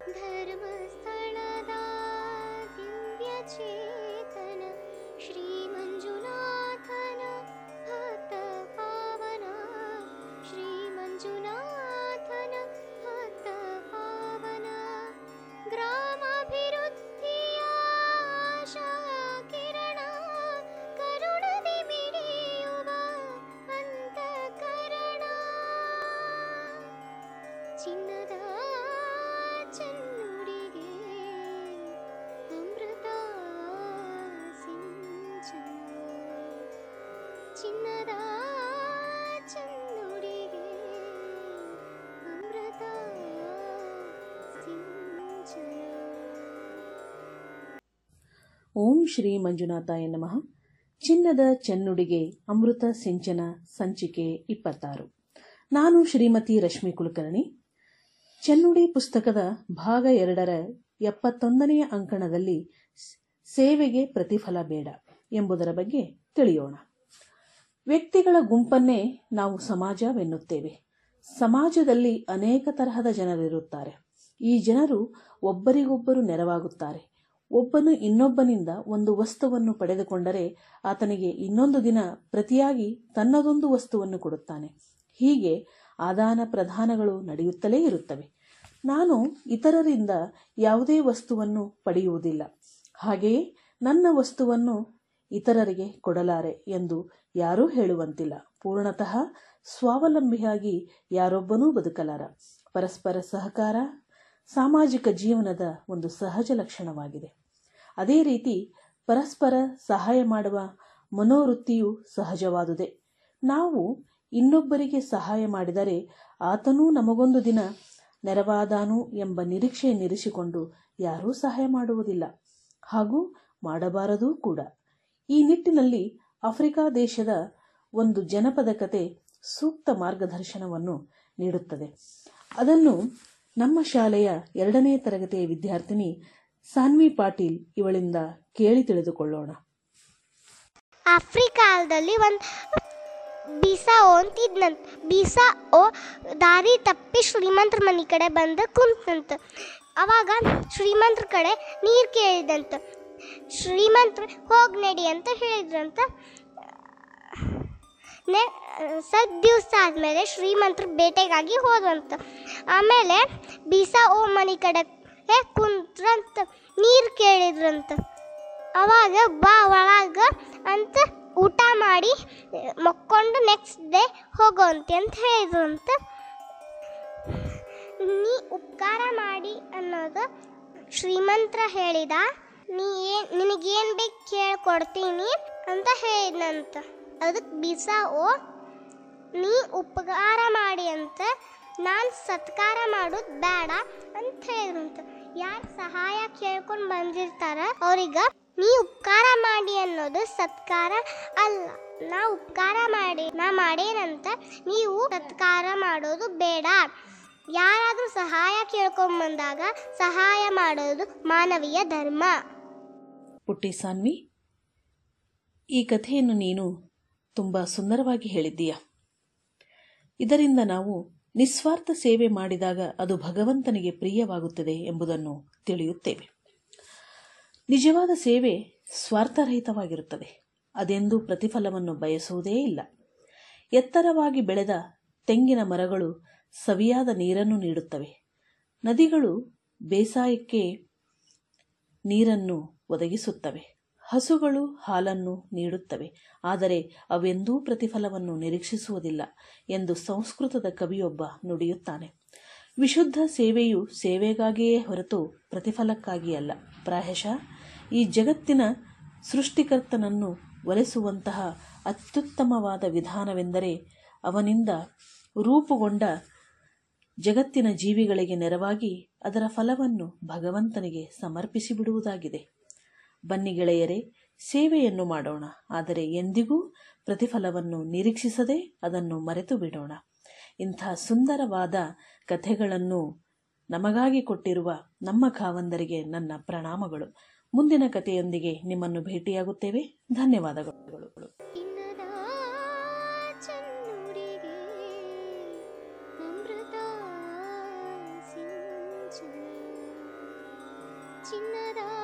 ಧರ್ಮಸ್ಥಳದ ದಿವ್ಯ ಚೇತನ ಶ್ರೀ ಮಂಜುನಾಥನ ಭಕ್ತ ಪಾವನ ಶ್ರೀ ಮಂಜುನಾಥನ ಭಕ್ತ ಪಾವನ ಗ್ರಾಮಾಭಿವೃದ್ಧಿಯ ಆಶಾ ಕಿರಣ ಕರುಣದಿ ಮಿಡಿಯುವ ಅಂತಃಕರಣ ಚಿನ್ನದ ಚೆನ್ನುಡಿಗೆ ಅಮೃತ ಸಿಂಚನ ಚಿನ್ನದ ಚೆನ್ನುಡಿಗೆ ಅಮೃತ ಸಿಂಚನ ಓಂ ಶ್ರೀ ಮಂಜುನಾಥಾಯ ನಮಃ ಚಿನ್ನದ ಚೆನ್ನುಡಿಗೆ ಅಮೃತ ಸಿಂಚನ ಸಂಚಿಕೆ ಇಪ್ಪತ್ತಾರು ನಾನು ಶ್ರೀಮತಿ ರಶ್ಮಿ ಕುಲಕರ್ಣಿ ಚೆನ್ನುಡಿ ಪುಸ್ತಕದ ಭಾಗ ಎರಡರ ಎಪ್ಪತ್ತೊಂದನೆಯ ಅಂಕಣದಲ್ಲಿ ಸ್- ಸೇವೆಗೆ ಪ್ರತಿಫಲ ಬೇಡ ಎಂಬುದರ ಬಗ್ಗೆ ತಿಳಿಯೋಣ ವ್ಯಕ್ತಿಗಳ ಗುಂಪನ್ನೇ ನಾವು ಸಮಾಜವೆನ್ನುತ್ತೇವೆ ಸಮಾಜದಲ್ಲಿ ಅನೇಕ ತರಹದ ಜನರಿರುತ್ತಾರೆ ಈ ಜನರು ಒಬ್ಬರಿಗೊಬ್ಬರು ನೆರವಾಗುತ್ತಾರೆ ಒಬ್ಬನು ಇನ್ನೊಬ್ಬನಿಂದ ಒಂದು ವಸ್ತುವನ್ನು ಪಡೆದುಕೊಂಡರೆ ಆತನಿಗೆ ಇನ್ನೊಂದು ದಿನ ಪ್ರತಿಯಾಗಿ ತನ್ನದೊಂದು ವಸ್ತುವನ್ನು ಕೊಡುತ್ತಾನೆ ಹೀಗೆ ಆದಾನ ಪ್ರದಾನಗಳು ನಡೆಯುತ್ತಲೇ ಇರುತ್ತವೆ ನಾನು ಇತರರಿಂದ ಯಾವುದೇ ವಸ್ತುವನ್ನು ಪಡೆಯುವುದಿಲ್ಲ ಹಾಗೆಯೇ ನನ್ನ ವಸ್ತುವನ್ನು ಇತರರಿಗೆ ಕೊಡಲಾರೆ ಎಂದು ಯಾರೂ ಹೇಳುವಂತಿಲ್ಲ ಪೂರ್ಣತಃ ಸ್ವಾವಲಂಬಿಯಾಗಿ ಯಾರೊಬ್ಬನೂ ಬದುಕಲಾರ ಪರಸ್ಪರ ಸಹಕಾರ ಸಾಮಾಜಿಕ ಜೀವನದ ಒಂದು ಸಹಜ ಲಕ್ಷಣವಾಗಿದೆ ಅದೇ ರೀತಿ ಪರಸ್ಪರ ಸಹಾಯ ಮಾಡುವ ಮನೋವೃತ್ತಿಯು ಸಹಜವಾದುದೇ ನಾವು ಇನ್ನೊಬ್ಬರಿಗೆ ಸಹಾಯ ಮಾಡಿದರೆ ಆತನೂ ನಮಗೊಂದು ದಿನ ನೆರವಾದಾನು ಎಂಬ ನಿರೀಕ್ಷೆಯನ್ನಿರಿಸಿಕೊಂಡು ಯಾರೂ ಸಹಾಯ ಮಾಡುವುದಿಲ್ಲ ಹಾಗೂ ಮಾಡಬಾರದೂ ಕೂಡ ಈ ನಿಟ್ಟಿನಲ್ಲಿ ಆಫ್ರಿಕಾ ದೇಶದ ಒಂದು ಜನಪದ ಕತೆ ಸೂಕ್ತ ಮಾರ್ಗದರ್ಶನವನ್ನು ನೀಡುತ್ತದೆ ಅದನ್ನು ನಮ್ಮ ಶಾಲೆಯ ಎರಡನೇ ತರಗತಿಯ ವಿದ್ಯಾರ್ಥಿನಿ ಸಾನ್ವಿ ಪಾಟೀಲ್ ಇವಳಿಂದ ಕೇಳಿ ತಿಳಿದುಕೊಳ್ಳೋಣ ಆಫ್ರಿಕಾದಲ್ಲಿ ಒಂದು ಬೀಸಾ ಓ ಅಂತಿದ್ನಂತ ಬೀಸಾ ಓ ದಾರಿ ತಪ್ಪಿ ಶ್ರೀಮಂತರ ಮನೆ ಕಡೆ ಬಂದು ಕುಂತಂತ ಅವಾಗ ಶ್ರೀಮಂತರ ಕಡೆ ನೀರು ಕೇಳಿದಂತ ಶ್ರೀಮಂತರು ಹೋಗಿ ನಡಿ ಅಂತ ಹೇಳಿದ್ರಂತ ನೆ ಸ್ವಲ್ಪ ದಿವಸ ಆದಮೇಲೆ ಶ್ರೀಮಂತರು ಬೇಟೆಗಾಗಿ ಹೋದ್ರಂತ ಆಮೇಲೆ ಬೀಸಾ ಓ ಮನೆ ಕಡೆ ಕುಂತ್ರಂತ ನೀರು ಕೇಳಿದ್ರಂತ ಅವಾಗ ಬಾ ಒಳಗ ಅಂತ ಊಟ ಮಾಡಿ ಮಕ್ಕೊಂಡು ನೆಕ್ಸ್ಟ್ ಡೇ ಹೋಗೋಂತೆ ಅಂತ ಹೇಳಿದ್ರಂತ ನೀ ಉಪಕಾರ ಮಾಡಿ ಅನ್ನೋದು ಶ್ರೀಮಂತ್ರ ಹೇಳಿದ ನೀ ಏನ್ ನಿನಗೇನು ಬೇಕು ಕೇಳ್ಕೊಡ್ತೀನಿ ಅಂತ ಹೇಳಿದ್ನಂತ ಅದಕ್ಕೆ ಬೀಸಾ ಓ ನೀ ಉಪಕಾರ ಮಾಡಿ ಅಂತ ನಾನು ಸತ್ಕಾರ ಮಾಡೋದು ಬೇಡ ಅಂತ ಹೇಳಿದ್ರಂತ ಯಾರು ಸಹಾಯ ಕೇಳ್ಕೊಂಡು ಬಂದಿರ್ತಾರ ಅವ್ರಿಗ ನೀ ಉಪಕಾರ ಮಾಡಿ ಅನ್ನೋದು ಸತ್ಕಾರ ಅಲ್ಲ ನಾ ಉಪಕಾರ ಮಾಡಿ ನಾ ಮಾಡೇನಂತ ನೀವು ಸತ್ಕಾರ ಮಾಡೋದು ಬೇಡ ಯಾರಾದರೂ ಸಹಾಯ ಕೇಳ್ಕೊಂಡ್ ಬಂದಾಗ ಸಹಾಯ ಮಾಡೋದು ಮಾನವೀಯ ಧರ್ಮ ಪುಟ್ಟಿ ಸಾನ್ವಿ ಈ ಕಥೆಯನ್ನು ನೀನು ತುಂಬ ಸುಂದರವಾಗಿ ಹೇಳಿದ್ದೀಯ ಇದರಿಂದ ನಾವು ನಿಸ್ವಾರ್ಥ ಸೇವೆ ಮಾಡಿದಾಗ ಅದು ಭಗವಂತನಿಗೆ ಪ್ರಿಯವಾಗುತ್ತದೆ ಎಂಬುದನ್ನು ತಿಳಿಯುತ್ತೇವೆ ನಿಜವಾದ ಸೇವೆ ಸ್ವಾರ್ಥರಹಿತವಾಗಿರುತ್ತದೆ ಅದೆಂದೂ ಪ್ರತಿಫಲವನ್ನು ಬಯಸುವುದೇ ಇಲ್ಲ ಎತ್ತರವಾಗಿ ಬೆಳೆದ ತೆಂಗಿನ ಮರಗಳು ಸವಿಯಾದ ನೀರನ್ನು ನೀಡುತ್ತವೆ ನದಿಗಳು ಬೇಸಾಯಕ್ಕೆ ನೀರನ್ನು ಒದಗಿಸುತ್ತವೆ ಹಸುಗಳು ಹಾಲನ್ನು ನೀಡುತ್ತವೆ ಆದರೆ ಅವೆಂದೂ ಪ್ರತಿಫಲವನ್ನು ನಿರೀಕ್ಷಿಸುವುದಿಲ್ಲ ಎಂದು ಸಂಸ್ಕೃತದ ಕವಿಯೊಬ್ಬ ನುಡಿಯುತ್ತಾನೆ ವಿಶುದ್ಧ ಸೇವೆಯು ಸೇವೆಗಾಗಿಯೇ ಹೊರತು ಪ್ರತಿಫಲಕ್ಕಾಗಿ ಅಲ್ಲ ಪ್ರಾಯಶಃ ಈ ಜಗತ್ತಿನ ಸೃಷ್ಟಿಕರ್ತನನ್ನು ಒಲಿಸುವಂತಹ ಅತ್ಯುತ್ತಮವಾದ ವಿಧಾನವೆಂದರೆ ಅವನಿಂದ ರೂಪುಗೊಂಡ ಜಗತ್ತಿನ ಜೀವಿಗಳಿಗೆ ನೆರವಾಗಿ ಅದರ ಫಲವನ್ನು ಭಗವಂತನಿಗೆ ಸಮರ್ಪಿಸಿ ಬಿಡುವುದಾಗಿದೆ ಬನ್ನಿ ಗೆಳೆಯರೇ ಸೇವೆಯನ್ನು ಮಾಡೋಣ ಆದರೆ ಎಂದಿಗೂ ಪ್ರತಿಫಲವನ್ನು ನಿರೀಕ್ಷಿಸದೆ ಅದನ್ನು ಮರೆತು ಬಿಡೋಣ ಇಂಥ ಸುಂದರವಾದ ಕಥೆಗಳನ್ನು ನಮಗಾಗಿ ಕೊಟ್ಟಿರುವ ನಮ್ಮ ಕಾವಂದರಿಗೆ ನನ್ನ ಪ್ರಣಾಮಗಳು ಮುಂದಿನ ಕಥೆಯೊಂದಿಗೆ ನಿಮ್ಮನ್ನು ಭೇಟಿಯಾಗುತ್ತೇವೆ ಧನ್ಯವಾದಗಳು ಚಿನ್ನದ ಚೆನ್ನುಡಿಗೆ ಅಮೃತ ಸಿಂಚನ ಚಿನ್ನದ